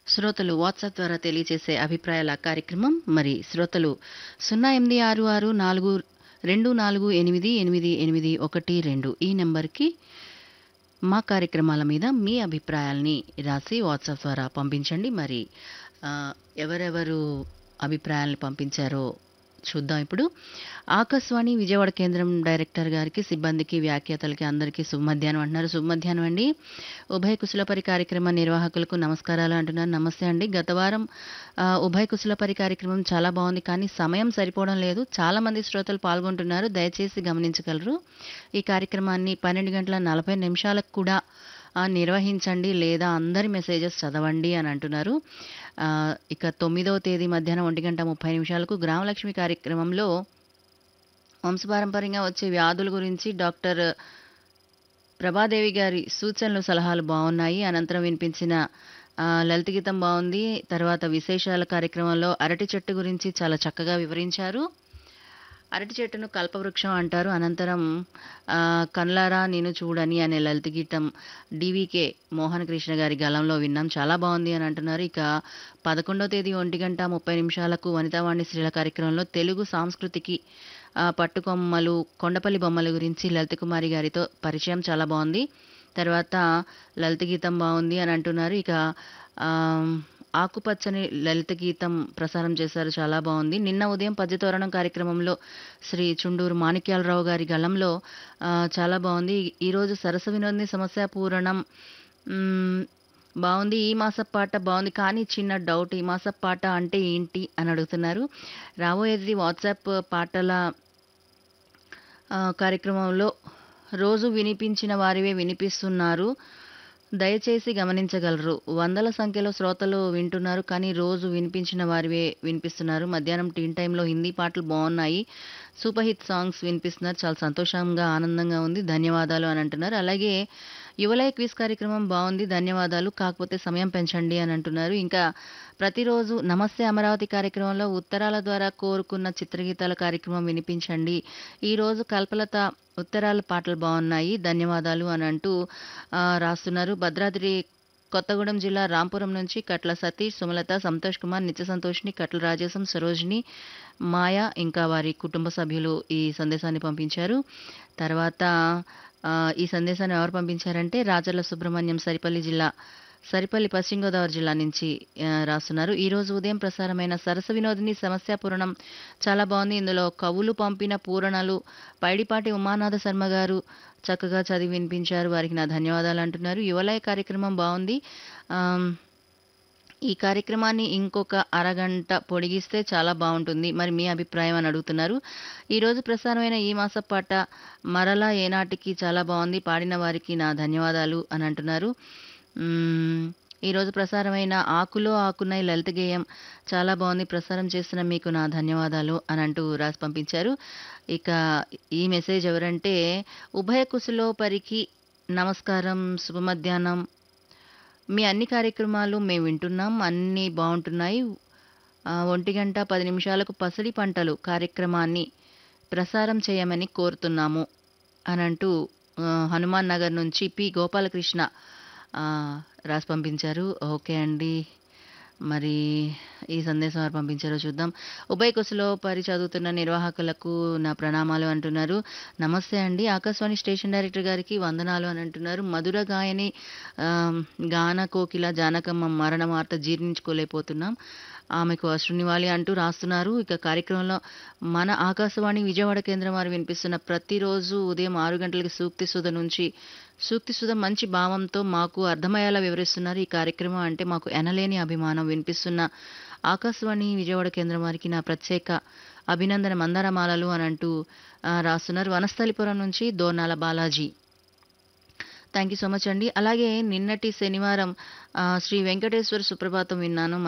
శ్రోతలు వాట్సాప్ ద్వారా తెలియజేసే అభిప్రాయాల కార్యక్రమం మరి శ్రోతలు సున్నా ఎనిమిది ఆరు ఆరు నాలుగు రెండు నాలుగు ఎనిమిది ఎనిమిది ఎనిమిది ఒకటి రెండు ఈ నెంబర్కి మా కార్యక్రమాల మీద మీ అభిప్రాయాల్ని రాసి వాట్సాప్ ద్వారా పంపించండి మరి ఆ, ఎవరెవరు అభిప్రాయాలను పంపించారో చూద్దాం ఇప్పుడు ఆకాశవాణి విజయవాడ కేంద్రం డైరెక్టర్ గారికి సిబ్బందికి వ్యాఖ్యాతలకి అందరికీ శుభ మధ్యాహ్నం అంటున్నారు శుభ మధ్యాహ్నం అండి ఉభయ కుశలపరి కార్యక్రమ నిర్వాహకులకు నమస్కారాలు అంటున్నారు నమస్తే అండి గత వారం ఆ, ఉభయ కుశలపరి కార్యక్రమం చాలా బాగుంది కానీ సమయం సరిపోవడం లేదు చాలా మంది శ్రోతలు పాల్గొంటున్నారు దయచేసి గమనించగలరు ఈ కార్యక్రమాన్ని పన్నెండు గంటల నలభై నిమిషాలకు కూడా ఆ, నిర్వహించండి లేదా అందరి మెసేజెస్ చదవండి అని అంటున్నారు ఆ, ఇక తొమ్మిదవ తేదీ మధ్యాహ్నం ఒంటి గంట ముప్పై నిమిషాలకు గ్రామలక్ష్మి కార్యక్రమంలో వంశపారంపర్యంగా వచ్చే వ్యాధుల గురించి డాక్టర్ ప్రభాదేవి గారి సూచనలు సలహాలు బాగున్నాయి అనంతరం వినిపించిన ఆ, లలిత గీతం బాగుంది తర్వాత విశేషాల కార్యక్రమంలో అరటి చెట్టు గురించి చాలా చక్కగా వివరించారు అరటి చెట్టును కల్పవృక్షం అంటారు అనంతరం ఆ, కన్లారా నేను చూడని అనే లలిత గీతం డివికే మోహన్ కృష్ణ గారి గలంలో విన్నాం చాలా బాగుంది అని అంటున్నారు ఇక పదకొండో తేదీ ఒంటి గంట ముప్పై నిమిషాలకు వనితావాణి స్త్రీల కార్యక్రమంలో తెలుగు సాంస్కృతికి ఆ, పట్టుకొమ్మలు కొండపల్లి బొమ్మల గురించి లలిత కుమారి గారితో పరిచయం చాలా బాగుంది తర్వాత లలిత గీతం బాగుంది అని అంటున్నారు ఇక ఆ, ఆకుపచ్చని లలిత గీతం ప్రసారం చేశారు చాలా బాగుంది నిన్న ఉదయం పద్యతోరణం కార్యక్రమంలో శ్రీ చుండూరు మాణిక్యాలరావు గారి గళంలో ఆ, చాలా బాగుంది ఈరోజు సరస వినోదిని సమస్య పూరణం మ్, బాగుంది ఈ మాస పాట బాగుంది కానీ చిన్న డౌట్ ఈ మాస పాట అంటే ఏంటి అని అడుగుతున్నారు రాబోయేది వాట్సాప్ పాటల ఆ, కార్యక్రమంలో రోజు వినిపించిన వారివే వినిపిస్తున్నారు దయచేసి గమనించగలరు వందల సంఖ్యలో శ్రోతలు వింటున్నారు కానీ రోజు వినిపించిన వారివే వినిపిస్తున్నారు మధ్యాహ్నం టీన్ టైంలో హిందీ పాటలు బాగున్నాయి సూపర్ హిట్ సాంగ్స్ వినిపిస్తున్నారు చాలా సంతోషంగా ఆనందంగా ఉంది ధన్యవాదాలు అని అంటున్నారు అలాగే యువలయ క్విజ్ కార్యక్రమం బాగుంది ధన్యవాదాలు కాకపోతే సమయం పెంచండి అని అంటున్నారు ఇంకా ప్రతిరోజు నమస్తే అమరావతి కార్యక్రమంలో ఉత్తరాల ద్వారా కోరుకున్న చిత్రగీతాల కార్యక్రమం వినిపించండి ఈరోజు కల్పలత ఉత్తరాల పాటలు బాగున్నాయి ధన్యవాదాలు అని అంటూ ఆ, రాస్తున్నారు భద్రాద్రి కొత్తగూడెం జిల్లా రాంపురం నుంచి కట్ల సతీష్ సుమలత సంతోష్ కుమార్ నిత్య సంతోష్ని కట్ల రాజేశం సరోజిని మాయ ఇంకా వారి కుటుంబ సభ్యులు ఈ సందేశాన్ని పంపించారు తర్వాత ఆ, ఈ సందేశాన్ని ఎవరు పంపించారంటే రాజర్ల సుబ్రహ్మణ్యం సరిపల్లి జిల్లా సరిపల్లి పశ్చిమ గోదావరి జిల్లా నుంచి ఆ, రాస్తున్నారు ఈ రోజు ఉదయం ప్రసారమైన సరస వినోదిని సమస్య పూరణం చాలా బాగుంది ఇందులో కవులు పంపిన పూరణలు పైడిపాటి ఉమానాథ శర్మ గారు చక్కగా చదివి వినిపించారు వారికి నా ధన్యవాదాలు అంటున్నారు యువలయ కార్యక్రమం బాగుంది ఆమ్, ఈ కార్యక్రమాన్ని ఇంకొక అరగంట పొడిగిస్తే చాలా బాగుంటుంది మరి మీ అభిప్రాయం అని అడుగుతున్నారు ఈరోజు ప్రసారమైన ఈ మాస పాట మరలా ఏనాటికి చాలా బాగుంది పాడిన వారికి నా ధన్యవాదాలు అని అంటున్నారు మ్మ్, ఈరోజు ప్రసారమైన ఆకులో ఆకునై లలిత గేయం చాలా బాగుంది ప్రసారం చేస్తున్న మీకు నా ధన్యవాదాలు అని అంటూ రాసి పంపించారు ఇక ఈ మెసేజ్ ఎవరంటే ఉభయ కుశలోపరికి నమస్కారం శుభ మధ్యాహ్నం మీ అన్ని కార్యక్రమాలు మేము వింటున్నాం అన్నీ బాగుంటున్నాయి ఆ, ఒంటి గంట పది నిమిషాలకు పసిడి పంటలు కార్యక్రమాన్ని ప్రసారం చేయమని కోరుతున్నాము అని అంటూ ఆ, హనుమాన్ నగర్ నుంచి పి గోపాలకృష్ణ ఆ, రాసి పంపించారు ఓకే అండి మరి ఈ సందేశం వారు పంపించారో చూద్దాం ఉభయ కుశలో పరి చదువుతున్న నిర్వాహకులకు నా ప్రణామాలు అంటున్నారు నమస్తే అండి ఆకాశవాణి స్టేషన్ డైరెక్టర్ గారికి వందనాలు అని అంటున్నారు మధుర గాయని ఆమ్, గాన కోకిల జానకమ్మ మరణ వార్త జీర్ణించుకోలేకపోతున్నాం ఆమెకు అశ్రునివాలి అంటూ రాస్తున్నారు ఇక కార్యక్రమంలో మన ఆకాశవాణి విజయవాడ కేంద్రం వారు వినిపిస్తున్న ప్రతిరోజు ఉదయం ఆరు గంటలకి సూక్తి సుధ నుంచి సూక్తి సుధ మంచి భావంతో మాకు అర్థమయ్యేలా వివరిస్తున్నారు ఈ కార్యక్రమం అంటే మాకు ఎనలేని అభిమానం వినిపిస్తున్న ఆకాశవాణి విజయవాడ కేంద్రం వారికి నా ప్రత్యేక అభినందన మందారమాలలు అని అంటూ ఆ, రాస్తున్నారు వనస్థలిపురం నుంచి Donala Balaji thank you so much అండి అలాగే నిన్నటి శనివారం ఆ, శ్రీ వెంకటేశ్వర సుప్రభాతం విన్నాను